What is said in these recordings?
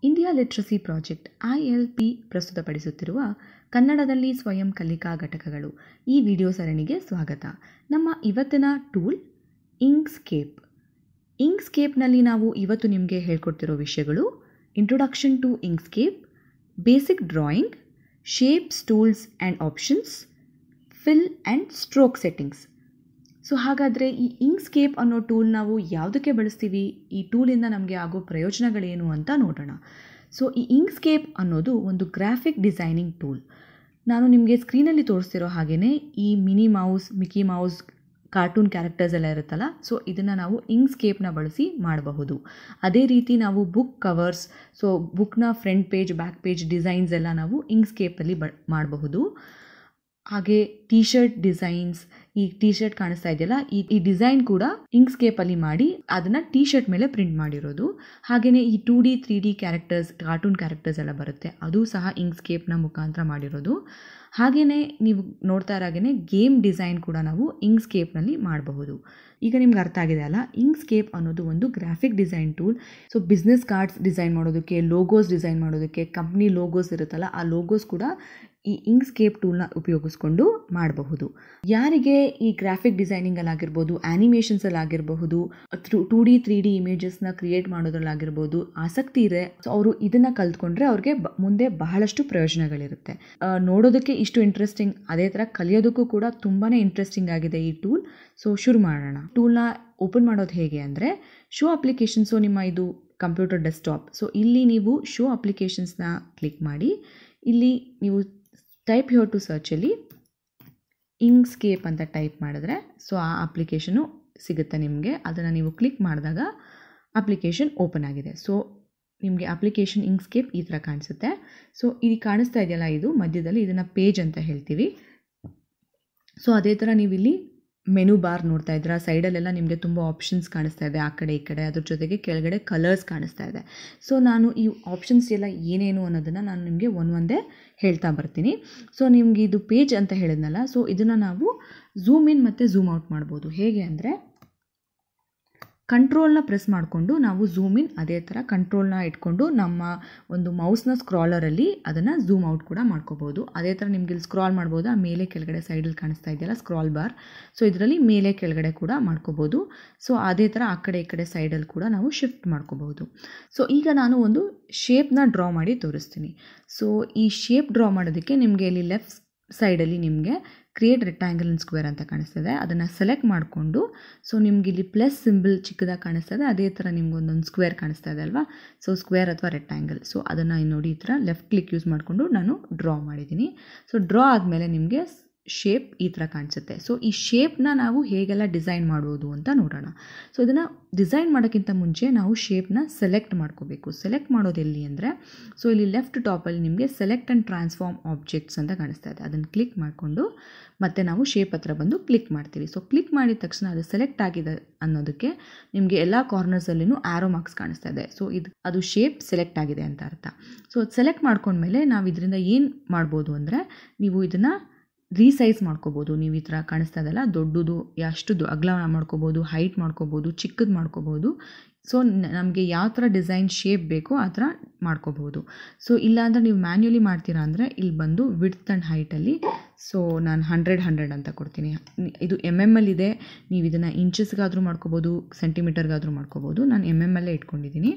India literacy project I L P ಪ್ರಸ್ತುತಪಡಿಸುತ್ತಿರುವ ಕನ್ನಡದಲ್ಲಿ ಸ್ವಯಂ ಕಲಿಕಾ ಘಟಕಗಳು ಈ ವಿಡಿಯೋ ಸರಣಿಗೆ ಸ್ವಾಗತ ನಮ್ಮ ಇವತ್ತಿನ ಟೂಲ್ ಇಂಕ್ಸ್ಕೇಪ್ ಇಂಕ್ಸ್ಕೇಪ್ನಲ್ಲಿ ನಾವು ಇವತ್ತು ನಿಮಗೆ ಹೇಳ್ಕೊಡ್ತಿರೋ ವಿಷಯಗಳು introduction to Inkscape basic drawing shapes tools and options fill and stroke settings so ಹಾಗಾದರೆ ಈ ಇಂಕ್ಸ್ಕೇಪ್ ಅನ್ನೋ ಟೂಲ್ ನಾವು ಯಾವುದಕ್ಕೆ ಬಳಸ್ತೀವಿ ಈ ಟೂಲಿಂದ ನಮಗೆ ಆಗೋ ಪ್ರಯೋಜನಗಳೇನು ಅಂತ ನೋಡೋಣ ಸೊ ಈ ಇಂಕ್ಸ್ಕೇಪ್ ಅನ್ನೋದು ಒಂದು ಗ್ರಾಫಿಕ್ ಡಿಸೈನಿಂಗ್ ಟೂಲ್ ನಾನು ನಿಮಗೆ ಸ್ಕ್ರೀನಲ್ಲಿ ತೋರಿಸ್ತಿರೋ ಹಾಗೆಯೇ ಈ Minnie mouse Mickey mouse cartoon characters ಎಲ್ಲ ಇರುತ್ತಲ್ಲ ಸೊ ಇದನ್ನು ನಾವು ಇಂಕ್ಸ್ಕೇಪ್ನ ಬಳಸಿ ಮಾಡಬಹುದು ಅದೇ ರೀತಿ ನಾವು ಬುಕ್ ಕವರ್ಸ್ ಸೊ ಬುಕ್ನ front page back page designs ಎಲ್ಲ ನಾವು ಇಂಕ್ಸ್ಕೇಪಲ್ಲಿ ಬ ಮಾಡಬಹುದು ಹಾಗೆ ಟಿ ಶರ್ಟ್ ಡಿಸೈನ್ಸ್ ಈ ಟಿ ಶರ್ಟ್ ಕಾಣಿಸ್ತಾ ಇದೆಯಲ್ಲ ಈ ಈ ಡಿಸೈನ್ ಕೂಡ ಇಂಕ್ಸ್ಕೇಪಲ್ಲಿ ಮಾಡಿ ಅದನ್ನು ಟಿ ಶರ್ಟ್ ಮೇಲೆ ಪ್ರಿಂಟ್ ಮಾಡಿರೋದು ಹಾಗೆಯೇ ಈ two D three D characters cartoon characters ಎಲ್ಲ ಬರುತ್ತೆ ಅದು ಸಹ ಇಂಕ್ಸ್ಕೇಪ್ನ ಮುಖಾಂತರ ಮಾಡಿರೋದು ಹಾಗೆಯೇ ನೀವು ನೋಡ್ತಾ ಇರಾಗೇ ಗೇಮ್ ಡಿಸೈನ್ ಕೂಡ ನಾವು ಇಂಕ್ಸ್ಕೇಪ್ನಲ್ಲಿ ಮಾಡಬಹುದು ಈಗ ನಿಮ್ಗೆ ಅರ್ಥ ಆಗಿದೆ ಅಲ್ಲ ಇಂಕ್ಸ್ಕೇಪ್ ಅನ್ನೋದು ಒಂದು graphic design tool so business cards design ಮಾಡೋದಕ್ಕೆ ಲೋಗೋಸ್ ಡಿಸೈನ್ ಮಾಡೋದಕ್ಕೆ ಕಂಪ್ನಿ ಲೋಗೋಸ್ ಇರುತ್ತಲ್ಲ ಆ ಲೋಗೋಸ್ ಕೂಡ ಈ ಇಂಕ್ಸ್ಕೇಪ್ ಟೂಲ್ನ ಉಪಯೋಗಿಸ್ಕೊಂಡು ಮಾಡಬಹುದು ಯಾರಿಗೆ ಈ ಗ್ರಾಫಿಕ್ ಡಿಸೈನಿಂಗಲ್ಲಾಗಿರ್ಬೋದು ಆ್ಯನಿಮೇಷನ್ಸಲ್ಲಾಗಿರಬಹುದು ಟೂ ಡಿ ತ್ರೀ ಡಿ ಇಮೇಜಸ್ನ ಕ್ರಿಯೇಟ್ ಮಾಡೋದ್ರಲ್ಲಾಗಿರ್ಬೋದು ಆಸಕ್ತಿ ಇದೆ ಸೊ ಅವರು ಇದನ್ನು ಕಲ್ತ್ಕೊಂಡ್ರೆ ಅವ್ರಿಗೆ ಬ ಮುಂದೆ ಬಹಳಷ್ಟು ಪ್ರಯೋಜನಗಳಿರುತ್ತೆ ನೋಡೋದಕ್ಕೆ ಇಷ್ಟು ಇಂಟ್ರೆಸ್ಟಿಂಗ್ ಅದೇ ಥರ ಕಲಿಯೋದಕ್ಕೂ ಕೂಡ ತುಂಬಾ ಇಂಟ್ರೆಸ್ಟಿಂಗ್ ಆಗಿದೆ ಈ ಟೂಲ್ ಸೊ ಶುರು ಮಾಡೋಣ ಟೂಲ್ನ ಓಪನ್ ಮಾಡೋದು ಹೇಗೆ ಅಂದರೆ ಶೋ ಅಪ್ಲಿಕೇಶನ್ಸು ನಿಮ್ಮ ಇದು ಕಂಪ್ಯೂಟರ್ ಡೆಸ್ಕ್ಟಾಪ್ ಸೊ ಇಲ್ಲಿ ನೀವು ಶೋ ಅಪ್ಲಿಕೇಶನ್ಸ್ನ ಕ್ಲಿಕ್ ಮಾಡಿ ಇಲ್ಲಿ ನೀವು ಟೈಪ್ ಯೋರ್ ಟು ಸರ್ಚಲ್ಲಿ ಇಂಕ್ಸ್ಕೇಪ್ ಅಂತ ಟೈಪ್ ಮಾಡಿದ್ರೆ ಸೊ ಆ ಅಪ್ಲಿಕೇಶನು ಸಿಗುತ್ತೆ ನಿಮಗೆ ಅದನ್ನು ನೀವು ಕ್ಲಿಕ್ ಮಾಡಿದಾಗ ಅಪ್ಲಿಕೇಶನ್ ಓಪನ್ ಆಗಿದೆ ಸೊ ನಿಮಗೆ ಅಪ್ಲಿಕೇಶನ್ ಇಂಕ್ಸ್ಕೇಪ್ ಈ ಥರ ಕಾಣಿಸುತ್ತೆ ಸೊ ಇದು ಕಾಣಿಸ್ತಾ ಇದೆಯಲ್ಲ ಇದು ಮಧ್ಯದಲ್ಲಿ ಇದನ್ನು ಪೇಜ್ ಅಂತ ಹೇಳ್ತೀವಿ ಸೊ ಅದೇ ಥರ ನೀವು ಇಲ್ಲಿ ಮೆನು ಬಾರ್ ನೋಡ್ತಾ ಇದ್ದೀರಾ ಸೈಡಲ್ಲೆಲ್ಲ ನಿಮಗೆ ತುಂಬ ಆಪ್ಷನ್ಸ್ ಕಾಣಿಸ್ತಾ ಇದೆ ಆ ಕಡೆ ಈ ಕಡೆ ಅದ್ರ ಜೊತೆಗೆ ಕೆಳಗಡೆ ಕಲರ್ಸ್ ಕಾಣಿಸ್ತಾ ಇದೆ ಸೊ ನಾನು ಈ ಆಪ್ಷನ್ಸ್ ಎಲ್ಲ ಏನೇನು ಅನ್ನೋದನ್ನು ನಾನು ನಿಮಗೆ ಒಂದೊಂದೇ ಹೇಳ್ತಾ ಬರ್ತೀನಿ ಸೊ ನಿಮಗೆ ಇದು ಪೇಜ್ ಅಂತ ಹೇಳಿದ್ನಲ್ಲ ಸೊ ಇದನ್ನು ನಾವು ಝೂಮ್ ಇನ್ ಮತ್ತು ಝೂಮ್ ಔಟ್ ಮಾಡ್ಬೋದು ಹೇಗೆ ಅಂದರೆ ಕಂಟ್ರೋಲ್ನ ಪ್ರೆಸ್ ಮಾಡಿಕೊಂಡು ನಾವು ಝೂಮ್ ಇನ್ ಅದೇ ಥರ ಕಂಟ್ರೋಲ್ನ ಇಟ್ಕೊಂಡು ನಮ್ಮ ಒಂದು ಮೌಸ್ನ ಸ್ಕ್ರಾಲರಲ್ಲಿ ಅದನ್ನು ಝೂಮ್ ಔಟ್ ಕೂಡ ಮಾಡ್ಕೋಬೋದು ಅದೇ ಥರ ನಿಮ್ಗೆ ಇಲ್ಲಿ ಸ್ಕ್ರಾಲ್ ಮಾಡ್ಬೋದು ಆ ಮೇಲೆ ಕೆಳಗಡೆ ಸೈಡಲ್ಲಿ ಕಾಣಿಸ್ತಾ ಇದೆಯಲ್ಲ ಸ್ಕ್ರಾಲ್ ಬಾರ್ ಸೊ ಇದರಲ್ಲಿ ಮೇಲೆ ಕೆಳಗಡೆ ಕೂಡ ಮಾಡ್ಕೋಬೋದು ಸೊ ಅದೇ ಥರ ಆ ಕಡೆ ಈ ಕಡೆ ಸೈಡಲ್ಲಿ ಕೂಡ ನಾವು ಶಿಫ್ಟ್ ಮಾಡ್ಕೋಬಹುದು ಸೊ ಈಗ ನಾನು ಒಂದು ಶೇಪ್ನ ಡ್ರಾ ಮಾಡಿ ತೋರಿಸ್ತೀನಿ ಸೊ ಈ ಶೇಪ್ ಡ್ರಾ ಮಾಡೋದಕ್ಕೆ ನಿಮಗೆ ಇಲ್ಲಿ ಲೆಫ್ಟ್ ಸೈಡಲ್ಲಿ ನಿಮಗೆ ಕ್ರಿಯೇಟ್ ರೆಕ್ಟ್ಯಾಂಗಲ್ ಇನ್ ಸ್ಕ್ವೇರ್ ಅಂತ ಕಾಣಿಸ್ತದೆ ಅದನ್ನು ಸೆಲೆಕ್ಟ್ ಮಾಡಿಕೊಂಡು ಸೊ ನಿಮ್ಗೆ ಇಲ್ಲಿ ಪ್ಲಸ್ ಸಿಂಬಲ್ ಚಿಕ್ಕದಾಗಿ ಕಾಣಿಸ್ತದೆ ಅದೇ ಥರ ನಿಮ್ಗೆ ಒಂದೊಂದು ಸ್ಕ್ವೇರ್ ಕಾಣಿಸ್ತಾ ಇದೆ ಅಲ್ವಾ ಸೊ ಸ್ಕ್ವೇರ್ ಅಥವಾ ರೆಕ್ಟ್ಯಾಂಗಲ್ ಸೊ ಅದನ್ನು ನೋಡಿ ಈ ಥರ ಲೆಫ್ಟ್ ಕ್ಲಿಕ್ ಯೂಸ್ ಮಾಡಿಕೊಂಡು ನಾನು ಡ್ರಾ ಮಾಡಿದ್ದೀನಿ ಸೊ ಡ್ರಾ ಆದಮೇಲೆ ನಿಮಗೆ ಶೇಪ್ ಈ ಥರ ಕಾಣಿಸುತ್ತೆ ಸೊ ಈ ಶೇಪ್ನ ನಾವು ಹೇಗೆಲ್ಲ ಡಿಸೈನ್ ಮಾಡ್ಬೋದು ಅಂತ ನೋಡೋಣ ಸೊ ಇದನ್ನು ಡಿಸೈನ್ ಮಾಡೋಕ್ಕಿಂತ ಮುಂಚೆ ನಾವು ಶೇಪ್ನ ಸೆಲೆಕ್ಟ್ ಮಾಡ್ಕೋಬೇಕು ಸೆಲೆಕ್ಟ್ ಮಾಡೋದು ಎಲ್ಲಿ ಅಂದರೆ ಸೊ ಇಲ್ಲಿ ಲೆಫ್ಟ್ ಟಾಪಲ್ಲಿ ನಿಮಗೆ ಸೆಲೆಕ್ಟ್ ಆ್ಯಂಡ್ ಟ್ರಾನ್ಸ್ಫಾರ್ಮ್ ಆಬ್ಜೆಕ್ಟ್ಸ್ ಅಂತ ಕಾಣಿಸ್ತಾ ಇದೆ ಅದನ್ನು ಕ್ಲಿಕ್ ಮಾಡಿಕೊಂಡು ಮತ್ತೆ ನಾವು ಶೇಪ್ ಹತ್ರ ಬಂದು ಕ್ಲಿಕ್ ಮಾಡ್ತೀವಿ ಸೊ ಕ್ಲಿಕ್ ಮಾಡಿದ ತಕ್ಷಣ ಅದು ಸೆಲೆಕ್ಟ್ ಆಗಿದೆ ಅನ್ನೋದಕ್ಕೆ ನಿಮಗೆ ಎಲ್ಲ ಕಾರ್ನರ್ಸಲ್ಲಿನೂ ಆ್ಯರೋ ಮಾರ್ಕ್ಸ್ ಕಾಣಿಸ್ತಾ ಇದೆ ಸೊ ಇದು ಅದು ಶೇಪ್ ಸೆಲೆಕ್ಟ್ ಆಗಿದೆ ಅಂತ ಅರ್ಥ ಸೊ ಅದು ಸೆಲೆಕ್ಟ್ ಮಾಡ್ಕೊಂಡ್ಮೇಲೆ ನಾವು ಇದರಿಂದ ಏನು ಮಾಡ್ಬೋದು ಅಂದರೆ ನೀವು ಇದನ್ನು ರೀಸೈಸ್ ಮಾಡ್ಕೋಬೋದು ನೀವು ಈ ಥರ ಕಾಣಿಸ್ತಾ ಇದೆಲ್ಲ ದೊಡ್ಡದು ಎಷ್ಟು ಅಗಲ ಮಾಡ್ಕೋಬೋದು ಹೈಟ್ ಮಾಡ್ಕೋಬೋದು ಚಿಕ್ಕದು ಮಾಡ್ಕೋಬೋದು ಸೊ ನಮಗೆ ಯಾವ ಥರ ಡಿಸೈನ್ ಶೇಪ್ ಬೇಕೋ ಆ ಥರ ಮಾಡ್ಕೋಬೋದು ಸೊ ಇಲ್ಲಾಂದರೆ ನೀವು ಮ್ಯಾನ್ಯುಲಿ ಮಾಡ್ತೀರಾ ಅಂದರೆ ಇಲ್ಲಿ ಬಂದು ವಿಡ್ತ್ ಆ್ಯಂಡ್ ಹೈಟಲ್ಲಿ ಸೊ ನಾನು ಹಂಡ್ರೆಡ್ ಹಂಡ್ರೆಡ್ ಅಂತ ಕೊಡ್ತೀನಿ ಇದು ಎಮ್ ಎಮ್ ಎಲ್ ಇದೆ ನೀವು ಇದನ್ನು ಇಂಚಸ್ಗಾದರೂ ಮಾಡ್ಕೋಬೋದು ಸೆಂಟಿಮೀಟರ್ಗಾದರೂ ಮಾಡ್ಕೋಬೋದು ನಾನು ಎಮ್ ಎಮ್ ಎಲ್ಲೇ ಇಟ್ಕೊಂಡಿದ್ದೀನಿ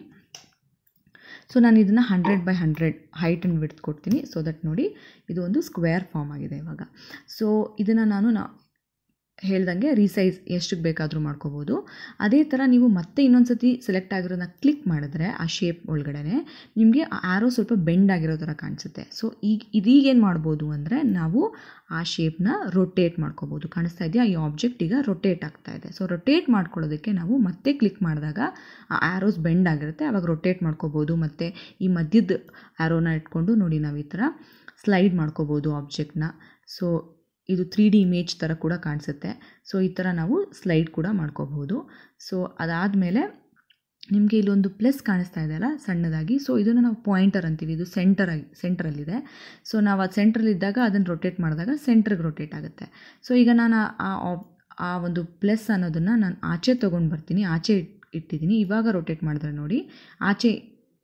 ಸೊ ನಾನು ಇದನ್ನು hundred by hundred height and width ಕೊಡ್ತೀನಿ ಸೊ ದಟ್ ನೋಡಿ ಇದು ಒಂದು ಸ್ಕ್ವೇರ್ ಫಾರ್ಮ್ ಆಗಿದೆ ಇವಾಗ ಸೊ ಇದನ್ನು ನಾನು ನಾ ಹೇಳ್ದಂಗೆ ರೀಸೈಸ್ ಎಷ್ಟಕ್ಕೆ ಬೇಕಾದರೂ ಮಾಡ್ಕೋಬೋದು ಅದೇ ಥರ ನೀವು ಮತ್ತೆ ಇನ್ನೊಂದು ಸತಿ ಸೆಲೆಕ್ಟ್ ಆಗಿರೋದನ್ನ ಕ್ಲಿಕ್ ಮಾಡಿದ್ರೆ ಆ ಶೇಪ್ ಒಳಗಡೆ ನಿಮಗೆ ಆ್ಯರೋ ಸ್ವಲ್ಪ ಬೆಂಡ್ ಆಗಿರೋ ಥರ ಕಾಣಿಸುತ್ತೆ ಸೊ ಈಗ ಇದೀಗೇನು ಮಾಡ್ಬೋದು ಅಂದರೆ ನಾವು ಆ ಶೇಪ್ನ ರೊಟೇಟ್ ಮಾಡ್ಕೋಬೋದು ಕಾಣಿಸ್ತಾ ಇದೆಯಾ ಈ ಆಬ್ಜೆಕ್ಟ್ ಈಗ ರೊಟೇಟ್ ಆಗ್ತಾ ಇದೆ ಸೊ ರೊಟೇಟ್ ಮಾಡ್ಕೊಳ್ಳೋದಕ್ಕೆ ನಾವು ಮತ್ತೆ ಕ್ಲಿಕ್ ಮಾಡಿದಾಗ ಆ ಆ್ಯರೋಸ್ ಬೆಂಡ್ ಆಗಿರುತ್ತೆ ಆವಾಗ ರೊಟೇಟ್ ಮಾಡ್ಕೋಬೋದು ಮತ್ತು ಈ ಮಧ್ಯದ ಆ್ಯರೋನ ಇಟ್ಕೊಂಡು ನೋಡಿ ನಾವು ಈ ಥರ ಸ್ಲೈಡ್ ಮಾಡ್ಕೋಬೋದು ಆಬ್ಜೆಕ್ಟ್ನ ಸೊ ಇದು ತ್ರೀ ಡಿ ಇಮೇಜ್ ಥರ ಕೂಡ ಕಾಣಿಸುತ್ತೆ ಸೊ ಈ ಥರ ನಾವು ಸ್ಲೈಡ್ ಕೂಡ ಮಾಡ್ಕೋಬಹುದು ಸೊ ಅದಾದಮೇಲೆ ನಿಮಗೆ ಇಲ್ಲೊಂದು ಪ್ಲಸ್ ಕಾಣಿಸ್ತಾ ಇದೆಯಲ್ಲ ಸಣ್ಣದಾಗಿ ಸೊ ಇದನ್ನು ನಾವು ಪಾಯಿಂಟರ್ ಅಂತೀವಿ ಇದು ಸೆಂಟರಾಗಿ ಸೆಂಟ್ರಲ್ಲಿದೆ ಸೊ ನಾವು ಅದು ಸೆಂಟ್ರಲ್ಲಿದ್ದಾಗ ಅದನ್ನು ರೊಟೇಟ್ ಮಾಡಿದಾಗ ಸೆಂಟ್ರಿಗೆ ರೊಟೇಟ್ ಆಗುತ್ತೆ ಸೊ ಈಗ ನಾನು ಆ ಆ ಒಂದು ಪ್ಲಸ್ ಅನ್ನೋದನ್ನು ನಾನು ಆಚೆ ತೊಗೊಂಡು ಬರ್ತೀನಿ ಆಚೆ ಇಟ್ಟಿದ್ದೀನಿ ಇವಾಗ ರೊಟೇಟ್ ಮಾಡಿದ್ರೆ ನೋಡಿ ಆಚೆ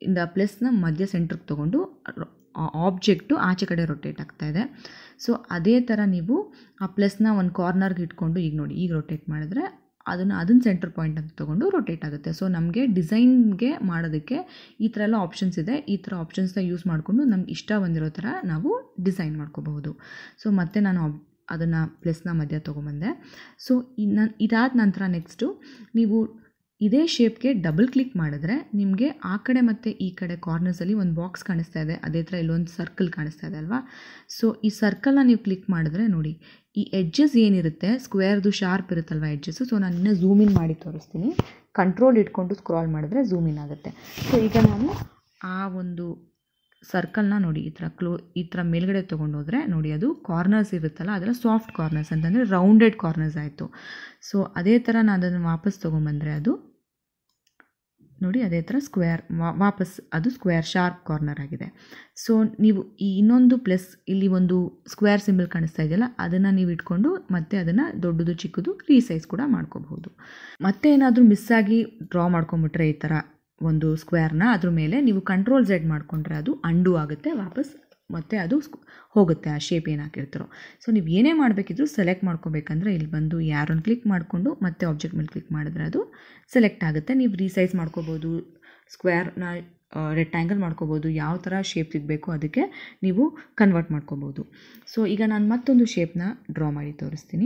ಇಂದ ಪ್ಲಸ್ನ ಮಧ್ಯ ಸೆಂಟ್ರಿಗೆ ತೊಗೊಂಡು ಆಬ್ಜೆಕ್ಟು ಆಚೆ ಕಡೆ ರೊಟೇಟ್ ಆಗ್ತಾ ಇದೆ ಸೊ ಅದೇ ಥರ ನೀವು ಆ ಪ್ಲಸ್ನ ಒಂದು ಕಾರ್ನರ್ಗೆ ಇಟ್ಕೊಂಡು ಈಗ ನೋಡಿ ಈಗ ರೊಟೇಟ್ ಮಾಡಿದ್ರೆ ಅದನ್ನು ಅದನ್ನ ಸೆಂಟರ್ ಪಾಯಿಂಟ್ ಅಂತ ತೊಗೊಂಡು ರೊಟೇಟ್ ಆಗುತ್ತೆ ಸೊ ನಮಗೆ ಡಿಸೈನ್ಗೆ ಮಾಡೋದಕ್ಕೆ ಈ ಥರ ಎಲ್ಲ ಆಪ್ಷನ್ಸ್ ಇದೆ ಈ ಥರ ಆಪ್ಷನ್ಸ್ನ ಯೂಸ್ ಮಾಡಿಕೊಂಡು ನಮ್ಗೆ ಇಷ್ಟ ಬಂದಿರೋ ಥರ ನಾವು ಡಿಸೈನ್ ಮಾಡ್ಕೋಬಹುದು ಸೊ ಮತ್ತೆ ನಾನು ಅದನ್ನು ಪ್ಲಸ್ನ ಮಧ್ಯ ತೊಗೊಂಬಂದೆ ಸೊ ಇನ್ನು ಇದಾದ ನಂತರ ನೆಕ್ಸ್ಟು ನೀವು ಇದೇ ಶೇಪ್ಗೆ ಡಬಲ್ ಕ್ಲಿಕ್ ಮಾಡಿದ್ರೆ ನಿಮಗೆ ಆ ಕಡೆ ಮತ್ತು ಈ ಕಡೆ ಕಾರ್ನರ್ಸಲ್ಲಿ ಒಂದು ಬಾಕ್ಸ್ ಕಾಣಿಸ್ತಾ ಇದೆ ಅದೇ ಥರ ಇಲ್ಲೊಂದು ಸರ್ಕಲ್ ಕಾಣಿಸ್ತಾ ಇದೆ ಅಲ್ವಾ ಸೊ ಈ ಸರ್ಕಲ್ನ ನೀವು ಕ್ಲಿಕ್ ಮಾಡಿದ್ರೆ ನೋಡಿ ಈ ಎಡ್ಜಸ್ ಏನಿರುತ್ತೆ ಸ್ಕ್ವೇರ್ದು ಶಾರ್ಪ್ ಇರುತ್ತಲ್ವ ಎಡ್ಜಸ್ಸು ಸೊ ನಾನು ಇನ್ನೂ ಝೂಮ್ ಇನ್ ಮಾಡಿ ತೋರಿಸ್ತೀನಿ ಕಂಟ್ರೋಲ್ ಇಟ್ಕೊಂಡು ಸ್ಕ್ರಾಲ್ ಮಾಡಿದ್ರೆ ಝೂಮ್ ಇನ್ ಆಗುತ್ತೆ ಸೊ ಈಗ ನಾನು ಆ ಒಂದು ಸರ್ಕಲ್ನ ನೋಡಿ ಈ ಥರ ಕ್ಲೋ ಈ ಥರ ಮೇಲ್ಗಡೆ ತೊಗೊಂಡು ಹೋದರೆ ನೋಡಿ ಅದು ಕಾರ್ನರ್ಸ್ ಇರುತ್ತಲ್ಲ ಅದೆಲ್ಲ ಸಾಫ್ಟ್ ಕಾರ್ನರ್ಸ್ ಅಂತಂದರೆ ರೌಂಡೆಡ್ ಕಾರ್ನರ್ಸ್ ಆಯಿತು ಸೊ ಅದೇ ಥರ ನಾನು ಅದನ್ನು ವಾಪಸ್ ತೊಗೊಂಬಂದರೆ ಅದು ನೋಡಿ ಅದೇ ಥರ ಸ್ಕ್ವೇರ್ ವಾಪಸ್ ಅದು ಸ್ಕ್ವೇರ್ ಶಾರ್ಪ್ ಕಾರ್ನರ್ ಆಗಿದೆ ಸೊ ನೀವು ಈ ಇನ್ನೊಂದು ಪ್ಲಸ್ ಇಲ್ಲಿ ಒಂದು ಸ್ಕ್ವೇರ್ ಸಿಂಬಲ್ ಕಾಣಿಸ್ತಾ ಇದೆಯಲ್ಲ ಅದನ್ನು ನೀವು ಇಟ್ಕೊಂಡು ಮತ್ತೆ ಅದನ್ನು ದೊಡ್ಡದು ಚಿಕ್ಕದು ರೀಸೈಸ್ ಕೂಡ ಮಾಡ್ಕೋಬಹುದು ಮತ್ತೆ ಏನಾದರೂ ಮಿಸ್ ಆಗಿ ಡ್ರಾ ಮಾಡ್ಕೊಂಬಿಟ್ರೆ ಈ ಥರ ಒಂದು ಸ್ಕ್ವೇರ್ನ ಅದ್ರ ಮೇಲೆ ನೀವು ಕಂಟ್ರೋಲ್ ಝೆಡ್ ಮಾಡಿಕೊಂಡ್ರೆ ಅದು ಅಂಡು ಆಗುತ್ತೆ ವಾಪಸ್ ಮತ್ತು ಅದು ಹೋಗುತ್ತೆ ಆ ಶೇಪ್ ಏನು ಹಾಕಿರ್ತಾರೋ ಸೊ ನೀವು ಏನೇ ಮಾಡಬೇಕಿದ್ರೂ ಸೆಲೆಕ್ಟ್ ಮಾಡ್ಕೋಬೇಕಂದ್ರೆ ಇಲ್ಲಿ ಬಂದು ಯಾರೊಂದು ಕ್ಲಿಕ್ ಮಾಡಿಕೊಂಡು ಮತ್ತೆ ಆಬ್ಜೆಕ್ಟ್ ಮೇಲೆ ಕ್ಲಿಕ್ ಮಾಡಿದ್ರೆ ಅದು ಸೆಲೆಕ್ಟ್ ಆಗುತ್ತೆ ನೀವು ರೀಸೈಸ್ ಮಾಡ್ಕೋಬೋದು ಸ್ಕ್ವೇರ್ನ ರೆಕ್ಟ್ಯಾಂಗಲ್ ಮಾಡ್ಕೋಬೋದು ಯಾವ ಥರ ಶೇಪ್ ಸಿಗಬೇಕು ಅದಕ್ಕೆ ನೀವು ಕನ್ವರ್ಟ್ ಮಾಡ್ಕೋಬೋದು ಸೊ ಈಗ ನಾನು ಮತ್ತೊಂದು ಶೇಪ್ನ ಡ್ರಾ ಮಾಡಿ ತೋರಿಸ್ತೀನಿ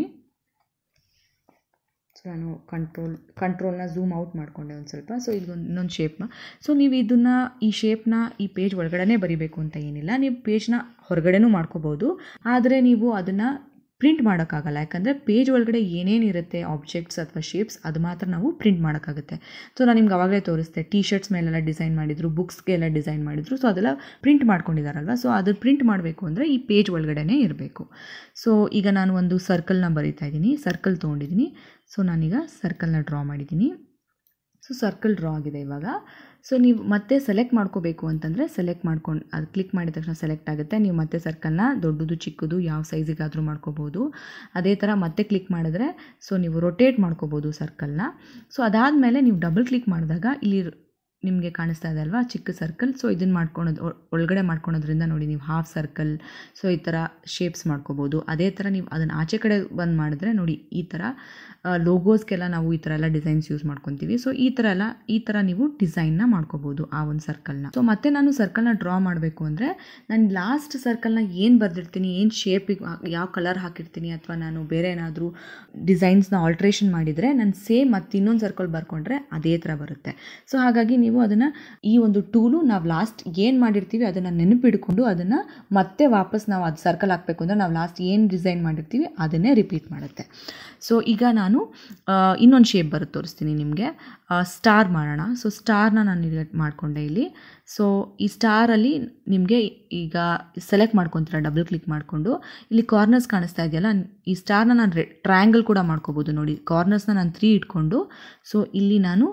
ಸೊ ನಾನು ಕಂಟ್ರೋಲ್ ಕಂಟ್ರೋಲ್ನ ಝೂಮ್ ಔಟ್ ಮಾಡಿಕೊಂಡೆ ಒಂದು ಸ್ವಲ್ಪ ಸೊ ಇದೊಂದು ಇನ್ನೊಂದು ಶೇಪ್ನ ಸೊ ನೀವು ಇದನ್ನು ಈ ಶೇಪ್ನ ಈ ಪೇಜ್ ಒಳಗಡೆ ಬರಿಬೇಕು ಅಂತ ಏನಿಲ್ಲ ನೀವು ಪೇಜ್ನ ಹೊರಗಡೆನೂ ಮಾಡ್ಕೋಬೋದು ಆದರೆ ನೀವು ಅದನ್ನು ಪ್ರಿಂಟ್ ಮಾಡೋಕ್ಕಾಗಲ್ಲ ಯಾಕಂದರೆ ಪೇಜ್ ಒಳಗಡೆ ಏನೇನಿರುತ್ತೆ ಆಬ್ಜೆಕ್ಟ್ಸ್ ಅಥವಾ ಶೇಪ್ಸ್ ಅದು ಮಾತ್ರ ನಾವು ಪ್ರಿಂಟ್ ಮಾಡೋಕ್ಕಾಗುತ್ತೆ ಸೊ ನಾನು ನಿಮ್ಗೆ ಅವಾಗಲೇ ತೋರಿಸ್ದೆ ಟಿ ಶರ್ಟ್ಸ್ ಮೇಲೆಲ್ಲ ಡಿಸೈನ್ ಮಾಡಿದ್ರು ಬುಕ್ಸ್ಗೆಲ್ಲ ಡಿಸೈನ್ ಮಾಡಿದ್ರು ಸೊ ಅದೆಲ್ಲ ಪ್ರಿಂಟ್ ಮಾಡ್ಕೊಂಡಿದ್ದಾರಲ್ವ ಸೊ ಅದು ಪ್ರಿಂಟ್ ಮಾಡಬೇಕು ಅಂದರೆ ಈ ಪೇಜ್ ಒಳಗಡೆ ಇರಬೇಕು ಸೊ ಈಗ ನಾನು ಒಂದು ಸರ್ಕಲ್ನ ಬರಿತಾ ಇದ್ದೀನಿ ಸರ್ಕಲ್ ತೊಗೊಂಡಿದ್ದೀನಿ ಸೊ ನಾನೀಗ ಸರ್ಕಲ್ನ ಡ್ರಾ ಮಾಡಿದ್ದೀನಿ ಸೊ ಸರ್ಕಲ್ ಡ್ರಾ ಆಗಿದೆ ಇವಾಗ ಸೊ ನೀವು ಮತ್ತೆ ಸೆಲೆಕ್ಟ್ ಮಾಡ್ಕೋಬೇಕು ಅಂತಂದರೆ ಸೆಲೆಕ್ಟ್ ಮಾಡ್ಕೊಂಡು ಅದು ಕ್ಲಿಕ್ ಮಾಡಿದ ತಕ್ಷಣ ಸೆಲೆಕ್ಟ್ ಆಗುತ್ತೆ ನೀವು ಮತ್ತೆ ಸರ್ಕಲ್ನ ದೊಡ್ಡದು ಚಿಕ್ಕದು ಯಾವ ಸೈಜಿಗಾದರೂ ಮಾಡ್ಕೋಬೋದು ಅದೇ ಥರ ಮತ್ತೆ ಕ್ಲಿಕ್ ಮಾಡಿದ್ರೆ ಸೊ ನೀವು ರೊಟೇಟ್ ಮಾಡ್ಕೋಬೋದು ಸರ್ಕಲ್ನ ಸೊ ಅದಾದಮೇಲೆ ನೀವು ಡಬಲ್ ಕ್ಲಿಕ್ ಮಾಡಿದಾಗ ಇಲ್ಲಿ ನಿಮಗೆ ಕಾಣಿಸ್ತಾ ಇದೆ ಅಲ್ವಾ ಚಿಕ್ಕ ಸರ್ಕಲ್ ಸೊ ಇದನ್ನು ಮಾಡ್ಕೊಳೋದು ಒಳಗಡೆ ಮಾಡ್ಕೊಳೋದ್ರಿಂದ ನೋಡಿ ನೀವು ಹಾಫ್ ಸರ್ಕಲ್ ಸೊ ಈ ಥರ ಶೇಪ್ಸ್ ಮಾಡ್ಕೋಬೋದು ಅದೇ ಥರ ನೀವು ಅದನ್ನು ಆಚೆ ಕಡೆ ಬಂದು ಮಾಡಿದ್ರೆ ನೋಡಿ ಈ ಥರ ಲೋಗೋಸ್ಗೆಲ್ಲ ನಾವು ಈ ಥರ ಎಲ್ಲ ಡಿಸೈನ್ಸ್ ಯೂಸ್ ಮಾಡ್ಕೊತೀವಿ ಸೊ ಈ ಥರ ಎಲ್ಲ ಈ ಥರ ನೀವು ಡಿಸೈನ್ನ ಮಾಡ್ಕೋಬೋದು ಆ ಒಂದು ಸರ್ಕಲ್ನ ಸೊ ಮತ್ತೆ ನಾನು ಸರ್ಕಲ್ನ ಡ್ರಾ ಮಾಡಬೇಕು ಅಂದರೆ ನಾನು ಲಾಸ್ಟ್ ಸರ್ಕಲ್ನ ಏನು ಬರೆದಿರ್ತೀನಿ ಏನು ಶೇಪಿಗೆ ಯಾವ ಕಲರ್ ಹಾಕಿರ್ತೀನಿ ಅಥವಾ ನಾನು ಬೇರೆ ಏನಾದರೂ ಡಿಸೈನ್ಸ್ನ ಆಲ್ಟ್ರೇಷನ್ ಮಾಡಿದರೆ ನಾನು ಸೇಮ್ ಮತ್ತು ಇನ್ನೊಂದು ಸರ್ಕಲ್ ಬರ್ಕೊಂಡ್ರೆ ಅದೇ ಥರ ಬರುತ್ತೆ ಸೊ ಹಾಗಾಗಿ ನೀವು ಅದನ್ನು ಈ ಒಂದು ಟೂಲು ನಾವು ಲಾಸ್ಟ್ ಏನು ಮಾಡಿರ್ತೀವಿ ಅದನ್ನು ನೆನಪಿಡ್ಕೊಂಡು ಅದನ್ನು ಮತ್ತೆ ವಾಪಸ್ ನಾವು ಅದು ಸರ್ಕಲ್ ಹಾಕಬೇಕು ಅಂದರೆ ನಾವು ಲಾಸ್ಟ್ ಏನು ಡಿಸೈನ್ ಮಾಡಿರ್ತೀವಿ ಅದನ್ನೇ ರಿಪೀಟ್ ಮಾಡುತ್ತೆ ಸೊ ಈಗ ನಾನು ಇನ್ನೊಂದು ಶೇಪ್ ಬರುತ್ತೆ ತೋರಿಸ್ತೀನಿ ನಿಮಗೆ ಸ್ಟಾರ್ ಮಾಡೋಣ ಸೊ ಸ್ಟಾರ್ನ ನಾನು ಈಗ ಮಾಡಿಕೊಂಡೆ ಇಲ್ಲಿ ಸೊ ಈ ಸ್ಟಾರಲ್ಲಿ ನಿಮಗೆ ಈಗ ಸೆಲೆಕ್ಟ್ ಮಾಡ್ಕೊತೀರ ಡಬಲ್ ಕ್ಲಿಕ್ ಮಾಡಿಕೊಂಡು ಇಲ್ಲಿ ಕಾರ್ನರ್ಸ್ ಕಾಣಿಸ್ತಾ ಇದೆಯಲ್ಲ ಈ ಸ್ಟಾರ್ನ ನಾನು ರೆ ಟ್ರಯಾಂಗಲ್ ಕೂಡ ಮಾಡ್ಕೋಬೋದು ನೋಡಿ ಕಾರ್ನರ್ಸ್ನ ನಾನು ತ್ರೀ ಇಟ್ಕೊಂಡು ಸೊ ಇಲ್ಲಿ ನಾನು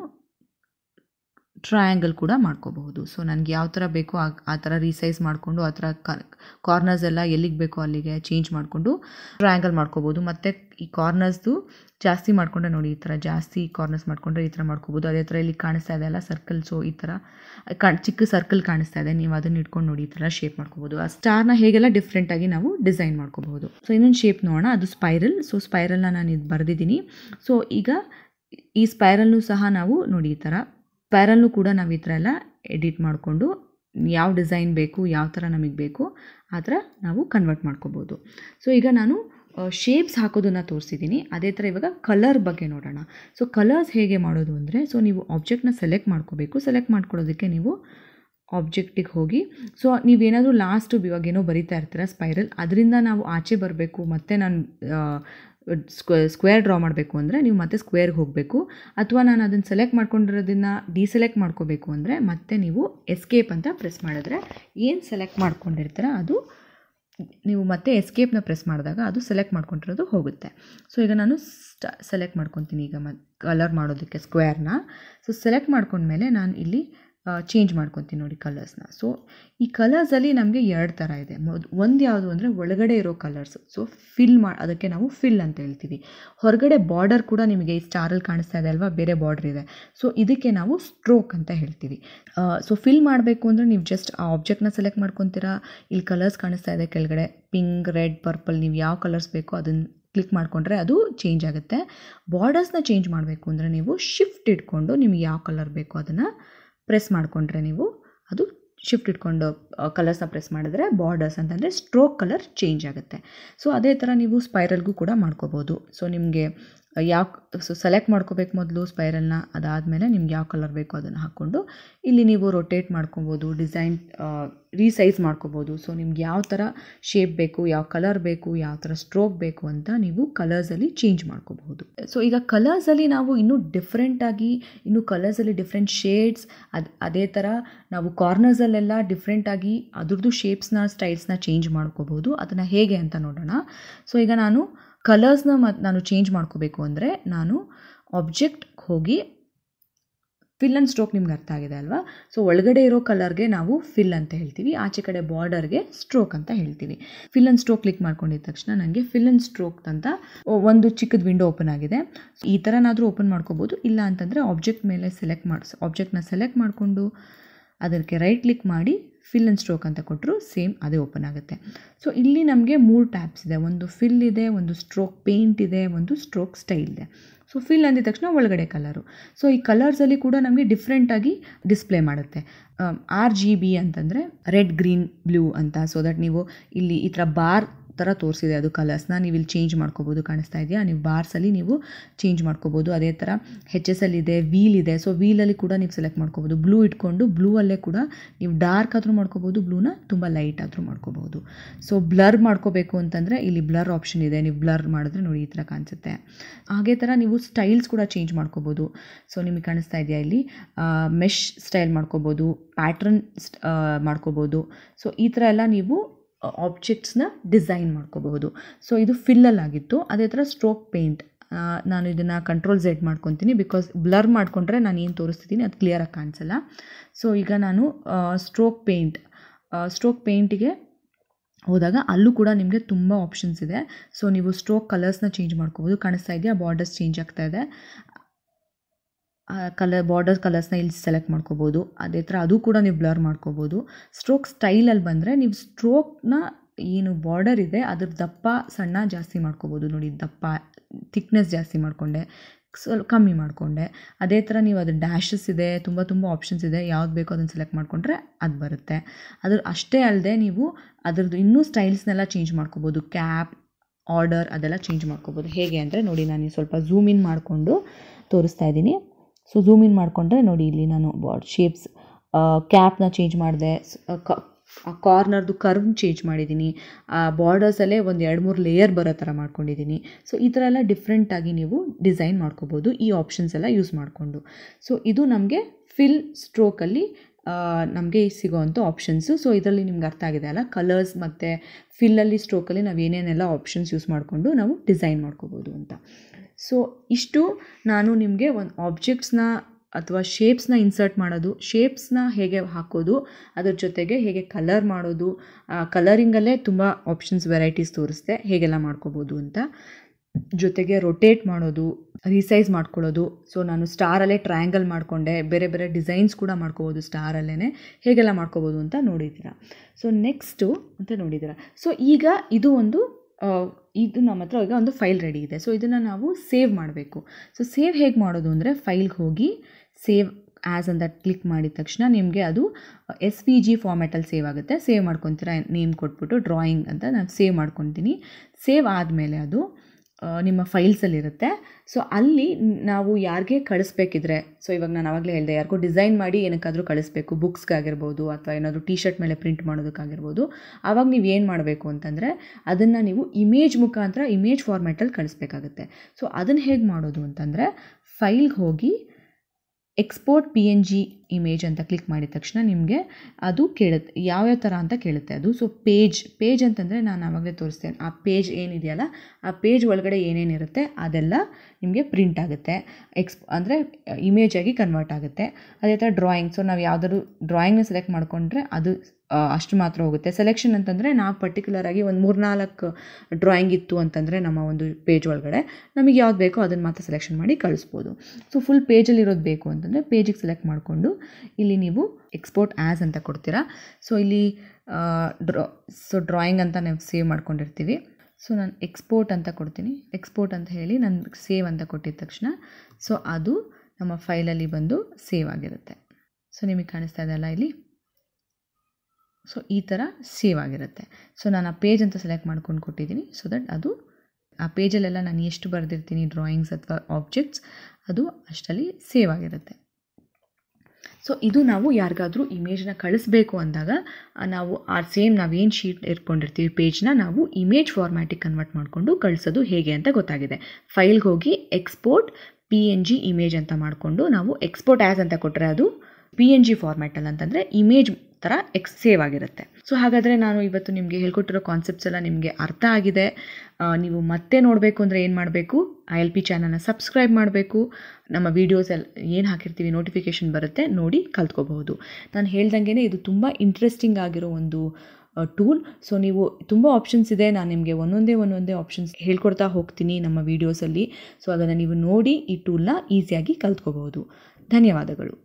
ಟ್ರಯಾಂಗಲ್ ಕೂಡ ಮಾಡ್ಕೋಬಹುದು ಸೊ ನನಗೆ ಯಾವ ಥರ ಬೇಕೋ ಆ ಆ ಥರ ರೀಸೈಸ್ ಮಾಡಿಕೊಂಡು ಆ ಥರ ಕಾರ್ನರ್ಸ್ ಎಲ್ಲ ಎಲ್ಲಿಗೆ ಬೇಕೋ ಅಲ್ಲಿಗೆ ಚೇಂಜ್ ಮಾಡಿಕೊಂಡು ಟ್ರಯಾಂಗಲ್ ಮಾಡ್ಕೋಬೋದು ಮತ್ತು ಈ ಕಾರ್ನರ್ಸ್ದು ಜಾಸ್ತಿ ಮಾಡಿಕೊಂಡ್ರೆ ನೋಡಿ ಈ ಥರ ಜಾಸ್ತಿ ಕಾರ್ನರ್ಸ್ ಮಾಡಿಕೊಂಡ್ರೆ ಈ ಥರ ಮಾಡ್ಕೋಬೋದು ಅದೇ ಥರ ಇಲ್ಲಿ ಕಾಣಿಸ್ತಾ ಇದೆ ಅಲ್ಲ ಸರ್ಕಲ್ ಸೊ ಈ ಥರ ಕಾ ಚಿಕ್ಕ ಸರ್ಕಲ್ ಕಾಣಿಸ್ತಾ ಇದೆ ನೀವು ಅದನ್ನ ಇಟ್ಕೊಂಡು ನೋಡಿ ಈ ಥರ ಶೇಪ್ ಮಾಡ್ಕೋಬೋದು ಆ ಸ್ಟಾರ್ನ ಹೇಗೆಲ್ಲ ಡಿಫ್ರೆಂಟಾಗಿ ನಾವು ಡಿಸೈನ್ ಮಾಡ್ಕೋಬಹುದು ಸೊ ಇನ್ನೊಂದು ಶೇಪ್ ನೋಡೋಣ ಅದು ಸ್ಪೈರಲ್ ಸೊ ಸ್ಪೈರಲ್ನ ನಾನು ಇದು ಬರೆದಿದ್ದೀನಿ ಸೊ ಈಗ ಈ ಸ್ಪೈರಲ್ನು ಸಹ ನಾವು ನೋಡಿ ಈ ಥರ ಸ್ಪೈರಲ್ನು ಕೂಡ ನಾವು ಈ ಥರ ಎಲ್ಲ ಎಡಿಟ್ ಮಾಡಿಕೊಂಡು ಯಾವ ಡಿಸೈನ್ ಬೇಕು ಯಾವ ಥರ ನಮಗೆ ಬೇಕು ಆ ಥರ ನಾವು ಕನ್ವರ್ಟ್ ಮಾಡ್ಕೋಬೋದು ಸೊ ಈಗ ನಾನು ಶೇಪ್ಸ್ ಹಾಕೋದನ್ನು ತೋರಿಸಿದ್ದೀನಿ ಅದೇ ಥರ ಇವಾಗ ಕಲರ್ ಬಗ್ಗೆ ನೋಡೋಣ ಸೊ ಕಲರ್ಸ್ ಹೇಗೆ ಮಾಡೋದು ಅಂದರೆ ಸೊ ನೀವು ಆಬ್ಜೆಕ್ಟ್ನ ಸೆಲೆಕ್ಟ್ ಮಾಡ್ಕೋಬೇಕು ಸೆಲೆಕ್ಟ್ ಮಾಡ್ಕೊಳ್ಳೋದಕ್ಕೆ ನೀವು ಆಬ್ಜೆಕ್ಟಿಗೆ ಹೋಗಿ ಸೊ ನೀವೇನಾದರೂ ಲಾಸ್ಟು ಇವಾಗ ಏನೋ ಬರಿತಾ ಇರ್ತೀರ ಸ್ಪೈರಲ್ ಅದರಿಂದ ನಾವು ಆಚೆ ಬರಬೇಕು ಮತ್ತು ನಾನು ಸ್ಕ್ವೇ ಸ್ಕ್ವೇರ್ ಡ್ರಾ ಮಾಡಬೇಕು ಅಂದರೆ ನೀವು ಮತ್ತೆ ಸ್ಕ್ವೇರ್ಗೆ ಹೋಗಬೇಕು ಅಥವಾ ನಾನು ಅದನ್ನು ಸೆಲೆಕ್ಟ್ ಮಾಡ್ಕೊಂಡಿರೋದನ್ನು ಡಿಸೆಲೆಕ್ಟ್ ಮಾಡ್ಕೋಬೇಕು ಅಂದರೆ ಮತ್ತೆ ನೀವು ಎಸ್ಕೇಪ್ ಅಂತ ಪ್ರೆಸ್ ಮಾಡಿದ್ರೆ ಏನು ಸೆಲೆಕ್ಟ್ ಮಾಡ್ಕೊಂಡಿರ್ತೀರ ಅದು ನೀವು ಮತ್ತೆ ಎಸ್ಕೇಪ್ನ ಪ್ರೆಸ್ ಮಾಡಿದಾಗ ಅದು ಸೆಲೆಕ್ಟ್ ಮಾಡ್ಕೊಂಡಿರೋದು ಹೋಗುತ್ತೆ ಸೊ ಈಗ ನಾನು ಸ್ಟ ಸೆಲೆಕ್ಟ್ ಮಾಡ್ಕೊತೀನಿ ಈಗ ಮ ಕಲರ್ ಮಾಡೋದಕ್ಕೆ ಸ್ಕ್ವೇರ್ನ ಸೊ ಸೆಲೆಕ್ಟ್ ಮಾಡ್ಕೊಂಡ್ಮೇಲೆ ನಾನು ಇಲ್ಲಿ ಚೇಂಜ್ ಮಾಡ್ಕೊತೀನಿ ನೋಡಿ ಕಲರ್ಸ್ನ ಸೊ ಈ ಕಲರ್ಸಲ್ಲಿ ನಮಗೆ ಎರಡು ಥರ ಇದೆ ಮೊದ್ ಒಂದು ಯಾವುದು ಅಂದರೆ ಒಳಗಡೆ ಇರೋ ಕಲರ್ಸ್ ಸೊ ಫಿಲ್ ಮಾ ಅದಕ್ಕೆ ನಾವು ಫಿಲ್ ಅಂತ ಹೇಳ್ತೀವಿ ಹೊರಗಡೆ ಬಾರ್ಡರ್ ಕೂಡ ನಿಮಗೆ ಈ ಸ್ಟಾರಲ್ಲಿ ಕಾಣಿಸ್ತಾ ಇದೆ ಅಲ್ವಾ ಬೇರೆ ಬಾರ್ಡರ್ ಇದೆ ಸೊ ಇದಕ್ಕೆ ನಾವು ಸ್ಟ್ರೋಕ್ ಅಂತ ಹೇಳ್ತೀವಿ ಸೊ ಫಿಲ್ ಮಾಡಬೇಕು ಅಂದರೆ ನೀವು ಜಸ್ಟ್ ಆ ಆಬ್ಜೆಕ್ಟ್ನ ಸೆಲೆಕ್ಟ್ ಮಾಡ್ಕೊತೀರಾ ಇಲ್ಲಿ ಕಲರ್ಸ್ ಕಾಣಿಸ್ತಾ ಇದೆ ಕೆಳಗಡೆ ಪಿಂಕ್ ರೆಡ್ ಪರ್ಪಲ್ ನೀವು ಯಾವ ಕಲರ್ಸ್ ಬೇಕೋ ಅದನ್ನು ಕ್ಲಿಕ್ ಮಾಡಿಕೊಂಡ್ರೆ ಅದು ಚೇಂಜ್ ಆಗುತ್ತೆ ಬಾರ್ಡರ್ಸ್ನ ಚೇಂಜ್ ಮಾಡಬೇಕು ಅಂದರೆ ನೀವು ಶಿಫ್ಟ್ ಇಟ್ಕೊಂಡು ನಿಮಗೆ ಯಾವ ಕಲರ್ ಬೇಕೋ ಅದನ್ನು ಪ್ರೆಸ್ ಮಾಡಿಕೊಂಡ್ರೆ ನೀವು ಅದು ಶಿಫ್ಟ್ ಇಟ್ಕೊಂಡು ಕಲರ್ಸ್ನ ಪ್ರೆಸ್ ಮಾಡಿದ್ರೆ ಬಾರ್ಡರ್ಸ್ ಅಂತಂದರೆ ಸ್ಟ್ರೋಕ್ ಕಲರ್ ಚೇಂಜ್ ಆಗುತ್ತೆ ಸೊ ಅದೇ ಥರ ನೀವು ಸ್ಪೈರಲ್ಗೂ ಕೂಡ ಮಾಡ್ಕೋಬೋದು ಸೊ ನಿಮಗೆ ಯಾವ ಸೊ ಸೆಲೆಕ್ಟ್ ಮಾಡ್ಕೋಬೇಕು ಮೊದಲು ಸ್ಪೈರಲ್ನ ಅದಾದಮೇಲೆ ನಿಮ್ಗೆ ಯಾವ ಕಲರ್ ಬೇಕೋ ಅದನ್ನು ಹಾಕ್ಕೊಂಡು ಇಲ್ಲಿ ನೀವು ರೊಟೇಟ್ ಮಾಡ್ಕೊಬೋದು ಡಿಸೈನ್ ರೀಸೈಸ್ ಮಾಡ್ಕೋಬೋದು ಸೊ ನಿಮ್ಗೆ ಯಾವ ಥರ ಶೇಪ್ ಬೇಕು ಯಾವ ಕಲರ್ ಬೇಕು ಯಾವ ಥರ ಸ್ಟ್ರೋಕ್ ಬೇಕು ಅಂತ ನೀವು ಕಲರ್ಸಲ್ಲಿ ಚೇಂಜ್ ಮಾಡ್ಕೋಬಹುದು ಸೊ ಈಗ ಕಲರ್ಸಲ್ಲಿ ನಾವು ಇನ್ನೂ ಡಿಫ್ರೆಂಟಾಗಿ ಇನ್ನು ಕಲರ್ಸಲ್ಲಿ ಡಿಫ್ರೆಂಟ್ ಶೇಡ್ಸ್ ಅದು ಅದೇ ಥರ ನಾವು ಕಾರ್ನರ್ಸಲ್ಲೆಲ್ಲ ಡಿಫ್ರೆಂಟಾಗಿ ಅದ್ರದ್ದು ಶೇಪ್ಸ್ನ ಸ್ಟೈಲ್ಸ್ನ ಚೇಂಜ್ ಮಾಡ್ಕೋಬೋದು ಅದನ್ನು ಹೇಗೆ ಅಂತ ನೋಡೋಣ ಸೊ ಈಗ ನಾನು ಕಲರ್ಸ್ನ ಮತ್ತು ನಾನು ಚೇಂಜ್ ಮಾಡ್ಕೋಬೇಕು ಅಂದರೆ ನಾನು ಆಬ್ಜೆಕ್ಟ್ ಹೋಗಿ ಫಿಲ್ ಆ್ಯಂಡ್ ಸ್ಟ್ರೋಕ್ ನಿಮ್ಗೆ ಅರ್ಥ ಆಗಿದೆ ಅಲ್ವಾ ಸೊ ಒಳಗಡೆ ಇರೋ ಕಲರ್ಗೆ ನಾವು ಫಿಲ್ ಅಂತ ಹೇಳ್ತೀವಿ ಆಚೆ ಕಡೆ ಬಾರ್ಡರ್ಗೆ ಸ್ಟ್ರೋಕ್ ಅಂತ ಹೇಳ್ತೀವಿ ಫಿಲ್ ಆ್ಯಂಡ್ ಸ್ಟ್ರೋಕ್ ಕ್ಲಿಕ್ ಮಾಡ್ಕೊಂಡಿದ ತಕ್ಷಣ ನನಗೆ ಫಿಲ್ ಆ್ಯಂಡ್ ಸ್ಟ್ರೋಕ್ ಅಂತ ಒಂದು ಚಿಕ್ಕದ ವಿಂಡೋ ಓಪನ್ ಆಗಿದೆ ಈ ಥರನಾದರೂ ಓಪನ್ ಮಾಡ್ಕೋಬೋದು ಇಲ್ಲ ಅಂತಂದರೆ ಆಬ್ಜೆಕ್ಟ್ ಮೇಲೆ ಸೆಲೆಕ್ಟ್ ಮಾಡಿ ಆಬ್ಜೆಕ್ಟ್ನ ಸೆಲೆಕ್ಟ್ ಮಾಡಿಕೊಂಡು ಅದಕ್ಕೆ ರೈಟ್ ಕ್ಲಿಕ್ ಮಾಡಿ ಫಿಲ್ ಆ್ಯಂಡ್ ಸ್ಟ್ರೋಕ್ ಅಂತ ಕೊಟ್ಟರು ಸೇಮ್ ಅದೇ ಓಪನ್ ಆಗುತ್ತೆ ಸೊ ಇಲ್ಲಿ ನಮಗೆ ಮೂರು ಟ್ಯಾಬ್ಸ್ ಇದೆ ಒಂದು ಫಿಲ್ ಇದೆ ಒಂದು ಸ್ಟ್ರೋಕ್ ಪೇಂಟ್ ಇದೆ ಒಂದು ಸ್ಟ್ರೋಕ್ ಸ್ಟೈಲ್ ಇದೆ ಸೊ ಫಿಲ್ ಅಂದಿದ ತಕ್ಷಣ ಒಳಗಡೆ ಕಲರು ಸೊ ಈ ಕಲರ್ಸಲ್ಲಿ ಕೂಡ ನಮಗೆ ಡಿಫ್ರೆಂಟಾಗಿ ಡಿಸ್ಪ್ಲೇ ಮಾಡುತ್ತೆ ಆರ್ ಜಿ ಬಿ ಅಂತಂದರೆ ರೆಡ್ ಗ್ರೀನ್ ಬ್ಲೂ ಅಂತ ಸೊ ದಟ್ ನೀವು ಇಲ್ಲಿ ಈ ಥರ ಬಾರ್ ಥರ ತೋರಿಸಿದೆ ಅದು ಕಲರ್ಸ್ನ ನೀವು ಇಲ್ಲಿ ಚೇಂಜ್ ಮಾಡ್ಕೋಬೋದು ಕಾಣಿಸ್ತಾ ಇದೆಯಾ ನೀವು ಬಾರ್ಸಲ್ಲಿ ನೀವು ಚೇಂಜ್ ಮಾಡ್ಕೋಬೋದು ಅದೇ ಥರ ಹೆಚ್ ಎಸ್ ಎಲ್ ಇದೆ ವೀಲ್ ಇದೆ ಸೊ ವೀಲಲ್ಲಿ ಕೂಡ ನೀವು ಸೆಲೆಕ್ಟ್ ಮಾಡ್ಕೋಬೋದು ಬ್ಲೂ ಇಟ್ಕೊಂಡು ಬ್ಲೂ ಅಲ್ಲೇ ಕೂಡ ನೀವು ಡಾರ್ಕ್ ಆದರೂ ಮಾಡ್ಕೋಬೋದು ಬ್ಲೂನ ತುಂಬ ಲೈಟ್ ಆದರೂ ಮಾಡ್ಕೋಬೋದು ಸೊ ಬ್ಲರ್ ಮಾಡ್ಕೋಬೇಕು ಅಂತಂದರೆ ಇಲ್ಲಿ ಬ್ಲರ್ ಆಪ್ಷನ್ ಇದೆ ನೀವು ಬ್ಲರ್ ಮಾಡಿದ್ರೆ ನೋಡಿ ಈ ಥರ ಕಾಣಿಸುತ್ತೆ ಹಾಗೆ ಥರ ನೀವು ಸ್ಟೈಲ್ಸ್ ಕೂಡ ಚೇಂಜ್ ಮಾಡ್ಕೋಬೋದು ಸೊ ನಿಮಗೆ ಕಾಣಿಸ್ತಾ ಇದೆಯಾ ಇಲ್ಲಿ ಮೆಶ್ ಸ್ಟೈಲ್ ಮಾಡ್ಕೋಬೋದು ಪ್ಯಾಟ್ರನ್ ಮಾಡ್ಕೋಬೋದು ಸೊ ಈ ಥರ ಎಲ್ಲ ನೀವು ಆಬ್ಜೆಕ್ಟ್ಸ್ನ ಡಿಸೈನ್ ಮಾಡ್ಕೋಬಹುದು ಸೊ ಇದು ಫಿಲ್ಲಲ್ಲಾಗಿತ್ತು ಅದೇ ಥರ ಸ್ಟ್ರೋಕ್ ಪೇಂಟ್ ನಾನು ಇದನ್ನು ಕಂಟ್ರೋಲ್ ಝೆಡ್ ಮಾಡ್ಕೊತೀನಿ ಬಿಕಾಸ್ ಬ್ಲರ್ ಮಾಡಿಕೊಂಡ್ರೆ ನಾನು ಏನು ತೋರಿಸ್ತಿದ್ದೀನಿ ಅದು ಕ್ಲಿಯರಾಗಿ ಕಾಣಿಸಲ್ಲ ಸೊ ಈಗ ನಾನು ಸ್ಟ್ರೋಕ್ ಪೇಂಟ್ ಸ್ಟ್ರೋಕ್ ಪೇಂಟಿಗೆ ಹೋದಾಗ ಅಲ್ಲೂ ಕೂಡ ನಿಮಗೆ ತುಂಬ ಆಪ್ಷನ್ಸ್ ಇದೆ ಸೊ ನೀವು ಸ್ಟ್ರೋಕ್ ಕಲರ್ಸ್ನ ಚೇಂಜ್ ಮಾಡ್ಕೋಬೋದು ಕಾಣಿಸ್ತಾ ಇದೆಯಾ ಬಾರ್ಡರ್ಸ್ ಚೇಂಜ್ ಆಗ್ತಾ ಇದೆ ಕಲರ್ ಬಾರ್ಡರ್ ಕಲರ್ಸ್ನ ಇಲ್ಲಿ ಸೆಲೆಕ್ಟ್ ಮಾಡ್ಕೋಬೋದು ಅದೇ ಥರ ಅದು ಕೂಡ ನೀವು ಬ್ಲರ್ ಮಾಡ್ಕೋಬೋದು ಸ್ಟ್ರೋಕ್ ಸ್ಟೈಲಲ್ಲಿ ಬಂದರೆ ನೀವು ಸ್ಟ್ರೋಕ್ನ ಏನು ಬಾರ್ಡರ್ ಇದೆ ಅದ್ರ ದಪ್ಪ ಸಣ್ಣ ಜಾಸ್ತಿ ಮಾಡ್ಕೋಬೋದು ನೋಡಿ ದಪ್ಪ ಥಿಕ್ನೆಸ್ ಜಾಸ್ತಿ ಮಾಡಿಕೊಂಡೆ ಸ್ವಲ್ಪ ಕಮ್ಮಿ ಮಾಡಿಕೊಂಡೆ ಅದೇ ಥರ ನೀವು ಅದು ಡ್ಯಾಶಸ್ ಇದೆ ತುಂಬ ತುಂಬ ಆಪ್ಷನ್ಸ್ ಇದೆ ಯಾವ್ದು ಬೇಕೋ ಅದನ್ನು ಸೆಲೆಕ್ಟ್ ಮಾಡಿಕೊಂಡ್ರೆ ಅದು ಬರುತ್ತೆ ಅದ್ರ ಅಷ್ಟೇ ಅಲ್ಲದೆ ನೀವು ಅದ್ರದ್ದು ಇನ್ನೂ ಸ್ಟೈಲ್ಸ್ನೆಲ್ಲ ಚೇಂಜ್ ಮಾಡ್ಕೋಬೋದು ಕ್ಯಾಪ್ ಆರ್ಡರ್ ಅದೆಲ್ಲ ಚೇಂಜ್ ಮಾಡ್ಕೋಬೋದು ಹೇಗೆ ಅಂದರೆ ನೋಡಿ ನಾನು ಸ್ವಲ್ಪ ಝೂಮ್ ಇನ್ ಮಾಡಿಕೊಂಡು ತೋರಿಸ್ತಾ ಇದ್ದೀನಿ ಸೊ ಝೂಮ್ ಇನ್ ಮಾಡಿಕೊಂಡ್ರೆ ನೋಡಿ ಇಲ್ಲಿ ನಾನು ಬಾಡ್ ಶೇಪ್ಸ್ ಕ್ಯಾಪ್ನ ಚೇಂಜ್ ಮಾಡಿದೆ ಆ ಕಾರ್ನರ್ದು ಕರ್ವ್ ಚೇಂಜ್ ಮಾಡಿದ್ದೀನಿ ಆ ಬಾರ್ಡರ್ಸಲ್ಲೇ ಒಂದು ಎರಡು ಮೂರು ಲೇಯರ್ ಬರೋ ಥರ ಮಾಡ್ಕೊಂಡಿದ್ದೀನಿ ಸೊ ಈ ಥರ ಎಲ್ಲ ಡಿಫ್ರೆಂಟಾಗಿ ನೀವು ಡಿಸೈನ್ ಮಾಡ್ಕೋಬೋದು ಈ ಆಪ್ಷನ್ಸ್ ಎಲ್ಲ ಯೂಸ್ ಮಾಡಿಕೊಂಡು ಸೊ ಇದು ನಮಗೆ ಫಿಲ್ ಸ್ಟ್ರೋಕಲ್ಲಿ ನಮಗೆ ಸಿಗೋವಂಥ ಆಪ್ಷನ್ಸು ಸೊ ಇದರಲ್ಲಿ ನಿಮ್ಗೆ ಅರ್ಥ ಆಗಿದೆ ಅಲ್ಲ ಕಲರ್ಸ್ ಮತ್ತು ಫಿಲ್ಲಲ್ಲಿ ಸ್ಟ್ರೋಕಲ್ಲಿ ನಾವು ಏನೇನೆಲ್ಲ ಆಪ್ಷನ್ಸ್ ಯೂಸ್ ಮಾಡಿಕೊಂಡು ನಾವು ಡಿಸೈನ್ ಮಾಡ್ಕೋಬೋದು ಅಂತ ಸೊ ಇಷ್ಟು ನಾನು ನಿಮಗೆ ಒಂದು ಆಬ್ಜೆಕ್ಟ್ಸ್ನ ಅಥವಾ ಶೇಪ್ಸ್ನ ಇನ್ಸರ್ಟ್ ಮಾಡೋದು ಶೇಪ್ಸ್ನ ಹೇಗೆ ಹಾಕೋದು ಅದ್ರ ಜೊತೆಗೆ ಹೇಗೆ ಕಲರ್ ಮಾಡೋದು ಕಲರಿಂಗಲ್ಲೇ ತುಂಬ ಆಪ್ಷನ್ಸ್ ವೆರೈಟೀಸ್ ತೋರಿಸ್ದೆ ಹೇಗೆಲ್ಲ ಮಾಡ್ಕೋಬೋದು ಅಂತ ಜೊತೆಗೆ ರೊಟೇಟ್ ಮಾಡೋದು ರಿಸೈಸ್ ಮಾಡ್ಕೊಳ್ಳೋದು ಸೊ ನಾನು ಸ್ಟಾರಲ್ಲೇ ಟ್ರಯಾಂಗಲ್ ಮಾಡಿಕೊಂಡೆ ಬೇರೆ ಬೇರೆ ಡಿಸೈನ್ಸ್ ಕೂಡ ಮಾಡ್ಕೋಬೋದು ಸ್ಟಾರಲ್ಲೇ ಹೇಗೆಲ್ಲ ಮಾಡ್ಕೋಬೋದು ಅಂತ ನೋಡಿದ್ದೀರಾ ಸೊ ನೆಕ್ಸ್ಟು ಅಂತ ನೋಡಿದ್ದೀರಾ ಸೊ ಈಗ ಇದು ಒಂದು ಇದು ನಮ್ಮ ಹತ್ರ ಈಗ ಒಂದು ಫೈಲ್ ರೆಡಿ ಇದೆ ಸೊ ಇದನ್ನು ನಾವು ಸೇವ್ ಮಾಡಬೇಕು ಸೊ ಸೇವ್ ಹೇಗೆ ಮಾಡೋದು ಅಂದರೆ ಫೈಲ್ಗೆ ಹೋಗಿ ಸೇವ್ ಆ್ಯಸ್ ಅಂತ ಕ್ಲಿಕ್ ಮಾಡಿದ ತಕ್ಷಣ ನಿಮಗೆ ಅದು ಎಸ್ ವಿ ಜಿ ಫಾರ್ಮ್ಯಾಟಲ್ಲಿ ಸೇವ್ ಆಗುತ್ತೆ ಸೇವ್ ಮಾಡ್ಕೊತೀರಾ ನೇಮ್ ಕೊಟ್ಬಿಟ್ಟು ಡ್ರಾಯಿಂಗ್ ಅಂತ ನಾನು ಸೇವ್ ಮಾಡ್ಕೊತೀನಿ ಸೇವ್ ಆದಮೇಲೆ ಅದು ನಿಮ್ಮ ಫೈಲ್ಸಲ್ಲಿರುತ್ತೆ ಸೊ ಅಲ್ಲಿ ನಾವು ಯಾರಿಗೆ ಕಳಿಸ್ಬೇಕಿದ್ರೆ ಸೊ ಇವಾಗ ನಾನು ಆವಾಗಲೇ ಹೇಳಿದೆ ಯಾರಿಗೂ ಡಿಸೈನ್ ಮಾಡಿ ಏನಕ್ಕಾದರೂ ಕಳಿಸ್ಬೇಕು ಬುಕ್ಸ್ಗಾಗಿರ್ಬೋದು ಅಥವಾ ಏನಾದರೂ ಟಿ ಶರ್ಟ್ ಮೇಲೆ ಪ್ರಿಂಟ್ ಮಾಡೋದಕ್ಕಾಗಿರ್ಬೋದು ಆವಾಗ ನೀವು ಏನು ಮಾಡಬೇಕು ಅಂತಂದರೆ ಅದನ್ನು ನೀವು ಇಮೇಜ್ ಮುಖಾಂತರ ಇಮೇಜ್ ಫಾರ್ಮ್ಯಾಟಲ್ಲಿ ಕಳಿಸ್ಬೇಕಾಗುತ್ತೆ ಸೊ ಅದನ್ನು ಹೇಗೆ ಮಾಡೋದು ಅಂತಂದರೆ ಫೈಲ್ಗೆ ಹೋಗಿ export P N G image ಅಂತ ಕ್ಲಿಕ್ ಮಾಡಿದ ತಕ್ಷಣ ನಿಮಗೆ ಅದು ಕೇಳುತ್ತೆ ಯಾವ್ಯಾವ ಥರ ಅಂತ ಕೇಳುತ್ತೆ ಅದು ಸೊ ಪೇಜ್ ಪೇಜ್ ಅಂತಂದರೆ ನಾನು ಆವಾಗಲೇ ತೋರಿಸ್ತೇನೆ ಆ ಪೇಜ್ ಏನಿದೆಯಲ್ಲ ಆ ಪೇಜ್ ಒಳಗಡೆ ಏನೇನಿರುತ್ತೆ ಅದೆಲ್ಲ ನಿಮಗೆ ಪ್ರಿಂಟ್ ಆಗುತ್ತೆ ಎಕ್ಸ್ ಅಂದರೆ ಇಮೇಜ್ ಆಗಿ ಕನ್ವರ್ಟ್ ಆಗುತ್ತೆ ಅದೇ ಥರ ಡ್ರಾಯಿಂಗ್ ಸೊ ನಾವು ಯಾವುದಾದ್ರು ಡ್ರಾಯಿಂಗ್ನ ಸೆಲೆಕ್ಟ್ ಮಾಡಿಕೊಂಡ್ರೆ ಅದು ಅಷ್ಟು ಮಾತ್ರ ಹೋಗುತ್ತೆ ಸೆಲೆಕ್ಷನ್ ಅಂತಂದರೆ ನಾವು ಪರ್ಟಿಕ್ಯುಲರ್ ಆಗಿ ಒಂದು ಮೂರ್ನಾಲ್ಕು ಡ್ರಾಯಿಂಗ್ ಇತ್ತು ಅಂತಂದರೆ ನಮ್ಮ ಒಂದು ಪೇಜ್ ಒಳಗಡೆ ನಮಗೆ ಯಾವ್ದು ಬೇಕೋ ಅದನ್ನು ಮಾತ್ರ ಸೆಲೆಕ್ಷನ್ ಮಾಡಿ ಕಳಿಸ್ಬೋದು ಸೊ ಫುಲ್ ಪೇಜಲ್ಲಿ ಇರೋದು ಬೇಕು ಅಂತಂದರೆ ಪೇಜಿಗೆ ಸೆಲೆಕ್ಟ್ ಮಾಡಿಕೊಂಡು ಇಲ್ಲಿ ನೀವು ಎಕ್ಸ್ಪೋರ್ಟ್ ಆ್ಯಸ್ ಅಂತ ಕೊಡ್ತೀರಾ ಸೊ ಇಲ್ಲಿ ಡ್ರಾ ಸೊ ಡ್ರಾಯಿಂಗ್ ಅಂತ ನಾವು ಸೇವ್ ಮಾಡ್ಕೊಂಡಿರ್ತೀವಿ ಸೊ ನಾನು ಎಕ್ಸ್ಪೋರ್ಟ್ ಅಂತ ಕೊಡ್ತೀನಿ ಎಕ್ಸ್ಪೋರ್ಟ್ ಅಂತ ಹೇಳಿ ನಾನು ಸೇವ್ ಅಂತ ಕೊಟ್ಟಿದ ತಕ್ಷಣ ಸೊ ಅದು ನಮ್ಮ ಫೈಲಲ್ಲಿ ಬಂದು ಸೇವ್ ಆಗಿರುತ್ತೆ ಸೊ ನಿಮಗೆ ಕಾಣಿಸ್ತಾ ಇದೆಯಲ್ಲ ಇಲ್ಲಿ ಸೊ ಈ ಥರ ಸೇವ್ ಆಗಿರುತ್ತೆ ಸೊ ನಾನು ಆ ಪೇಜ್ ಅಂತ ಸೆಲೆಕ್ಟ್ ಮಾಡ್ಕೊಂಡು ಕೊಟ್ಟಿದ್ದೀನಿ ಸೊ ದಟ್ ಅದು ಆ ಪೇಜಲ್ಲೆಲ್ಲ ನಾನು ಎಷ್ಟು ಬರೆದಿರ್ತೀನಿ ಡ್ರಾಯಿಂಗ್ಸ್ ಅಥವಾ ಆಬ್ಜೆಕ್ಟ್ಸ್ ಅದು ಅಷ್ಟಲ್ಲಿ ಸೇವ್ ಆಗಿರುತ್ತೆ ಸೊ ಇದು ನಾವು ಯಾರಿಗಾದರೂ ಇಮೇಜ್ನ ಕಳಿಸ್ಬೇಕು ಅಂದಾಗ ನಾವು ಆ ಸೇಮ್ ನಾವೇನು ಶೀಟ್ ಇಟ್ಕೊಂಡಿರ್ತೀವಿ ಪೇಜ್ನ ನಾವು ಇಮೇಜ್ ಫಾರ್ಮ್ಯಾಟಿಗೆ ಕನ್ವರ್ಟ್ ಮಾಡಿಕೊಂಡು ಕಳಿಸೋದು ಹೇಗೆ ಅಂತ ಗೊತ್ತಾಗಿದೆ ಫೈಲ್ಗೆ ಹೋಗಿ export P N G image ಅಂತ ಮಾಡಿಕೊಂಡು ನಾವು ಎಕ್ಸ್ಪೋರ್ಟ್ ಆ್ಯಸ್ ಅಂತ ಕೊಟ್ಟರೆ ಅದು ಪಿ ಎನ್ ಜಿ ಫಾರ್ಮ್ಯಾಟಲ್ಲಿ ಅಂತಂದರೆ ಇಮೇಜ್ ಥರ ಎಕ್ಸ್ ಸೇವ್ ಆಗಿರುತ್ತೆ ಸೊ ಹಾಗಾದರೆ ನಾನು ಇವತ್ತು ನಿಮಗೆ ಹೇಳ್ಕೊಟ್ಟಿರೋ ಕಾನ್ಸೆಪ್ಟ್ಸ್ ಎಲ್ಲ ನಿಮಗೆ ಅರ್ಥ ಆಗಿದೆ ನೀವು ಮತ್ತೆ ನೋಡಬೇಕು ಅಂದರೆ ಏನು ಮಾಡಬೇಕು ಐ ಎಲ್ ಪಿ ಚಾನಲ್ನ ಸಬ್ಸ್ಕ್ರೈಬ್ ಮಾಡಬೇಕು ನಮ್ಮ ವೀಡಿಯೋಸ್ ಎಲ್ಲ ಏನು ಹಾಕಿರ್ತೀವಿ ನೋಟಿಫಿಕೇಷನ್ ಬರುತ್ತೆ ನೋಡಿ ಕಲ್ತ್ಕೋಬಹುದು ನಾನು ಹೇಳ್ದಂಗೆ ಇದು ತುಂಬ ಇಂಟ್ರೆಸ್ಟಿಂಗ್ ಆಗಿರೋ ಒಂದು ಟೂಲ್ ಸೊ ನೀವು ತುಂಬ ಆಪ್ಷನ್ಸ್ ಇದೆ ನಾನು ನಿಮಗೆ ಒಂದೊಂದೇ ಒಂದೊಂದೇ ಆಪ್ಷನ್ಸ್ ಹೇಳ್ಕೊಡ್ತಾ ಹೋಗ್ತೀನಿ ನಮ್ಮ ವೀಡಿಯೋಸಲ್ಲಿ ಸೊ ಅದನ್ನು ನೀವು ನೋಡಿ ಈ ಟೂಲ್ನ ಈಸಿಯಾಗಿ ಕಲ್ತ್ಕೋಬಹುದು ಧನ್ಯವಾದಗಳು